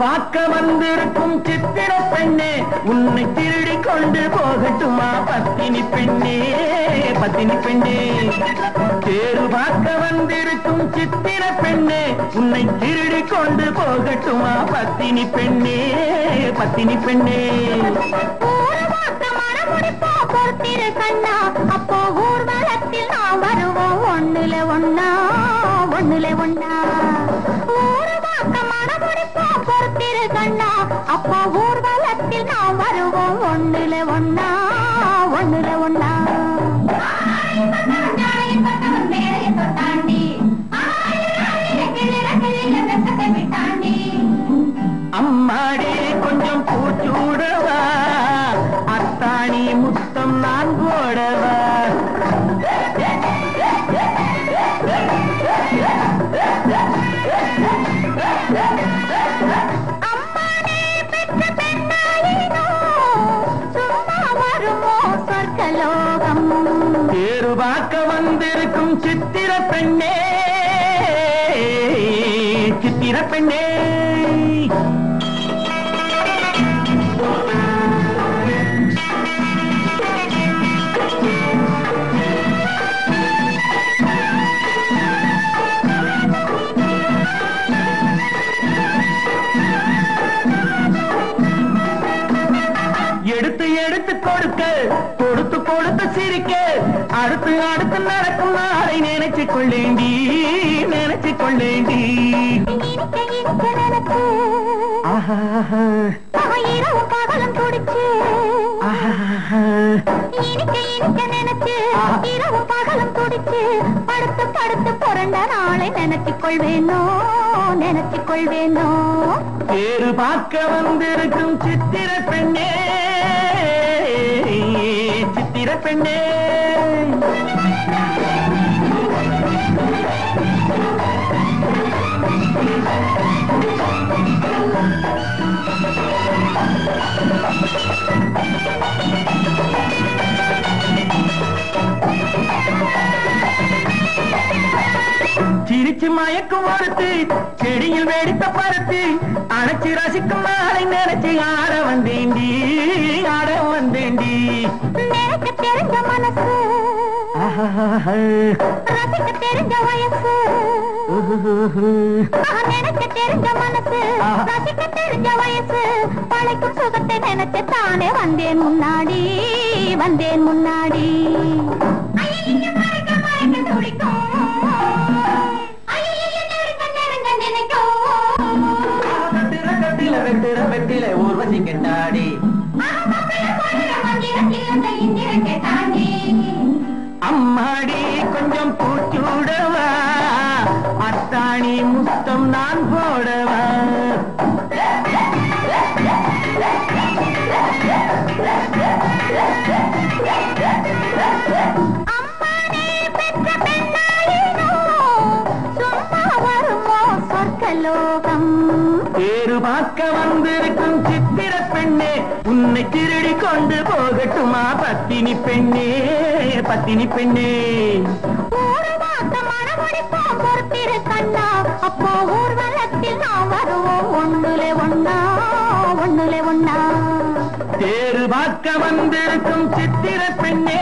பார்க்க வந்திருக்கும் சித்திர பெண்ணே உன்னை திருடி கொண்டு போகட்டுமா பத்தினி பெண்ணே பத்தினி பெண்ணே தேரு பார்க்க வந்திருக்கும் சித்திர பெண்ணே உன்னை திருடி கொண்டு போகட்டுமா பத்தினி பெண்ணே பத்தினி பெண்ணே ஊர்வாக்க மனமுடிப்போம் பொறுத்திரு கண்ணா அப்போ ஊர்வலத்தில் நாம் வருவோம் ஒண்ணுல ஒண்ணா ஒண்ணுல ஒண்ணா ஊர்வாக்க மனமுடிப்போம் பொறுத்திரு கண்ணா அப்போ ஊர்வலத்தில் நாம் வருவோம் ஒண்ணுல ஒண்ணா ஒண்ணுல ஒண்ணா அம்மாடி கொஞ்சம் பூச்சூடவா அத்தாணி முத்தம் நான் போடவா அம்மானே பெற்ற பெண்ணாயினோ சும்மா வருமோ சொர்க்கலோகம் தேரு பார்க்க வந்திருக்கும் சித்திர பெண்ணே சித்திர பெண்ணே எடுத்து எடுத்து கொடுக்க கொடுத்து கொடுத்து சிரிக்க அடுத்து அடுத்து நடக்கும் நாளை நினைச்சு கொள்ளேண்டி நினைச்சு கொள்ளேண்டி இனிக்க இனிக்க நினைச்சு ஆஹா அவன் இரவும் பகலும் துடிச்சு ஆஹா இனிக்க இனிக்க நினைச்சு இரவும் பகலும் துடிச்சு படுத்து படுத்து புரண்ட நாளை நினைச்சுக் கொள்வேனோ நினைச்சுக் கொள்வேனோ தேரு பார்க்க வந்திருக்கும் சித்திர பெண்ணே சித்திர பெண்ணே சிரிச்சு மயக்கும் ஒருத்து செடியில் வெடித்த பருத்து அணைச்சு ரசிக்கும் நாளை நினைச்சு ஆட வந்தேண்டி ஆட வந்தேண்டி நினைக்க தெரிஞ்ச மனசு ஆஹா ரசிக்க தெரிஞ்ச வயசு நான் நினைக்க தெரிஞ்ச மனசு ரசிக்க தெரிஞ்ச வயசு பழைக்கும் சுகத்தை நினைச்சு தானே வந்தேன் முன்னாடி வந்தேன் முன்னாடி ஐயையோ, மறக்க, மறக்க துடிக்கும். ஐயையோ, நெருங்க, நெருங்க நினைக்கும். வெட்டுற கட்டில வெட்டுற வெட்டில ஊர்வசி கண்டாடி ஆமாப்பிள்ளை போடுற மந்திரத்தில் அந்த இந்திரத்தை தாண்டி. அம்மாடி கொஞ்சம் பூச்சூடவா அத்தாணி முத்தம் நான் போடவா அம்மானே பெற்ற பெண்ணாயினோ, சும்மா வருமோ சொர்க்கலோகம் தேரு பார்க்க வந்திருக்கும் சித்திர பெண்ணே உன்னை திருடி கொண்டு போகட்டுமா பத்தினி பெண்ணே பத்தினி பெண்ணே ஊர்வாக்க மனமுடிப்போம் பொறுத்திரு கண்ணா அப்போ ஊர்வலத்தில் நாம் வருவோம் ஒண்ணுலே ஒண்ணா ஒண்ணுலே ஒண்ணா தேரு பார்க்க வந்திருக்கும் சித்திர பெண்ணே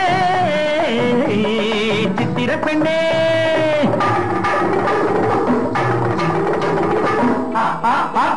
சித்திர பெண்ணே ஆ, ஆ, ஆ.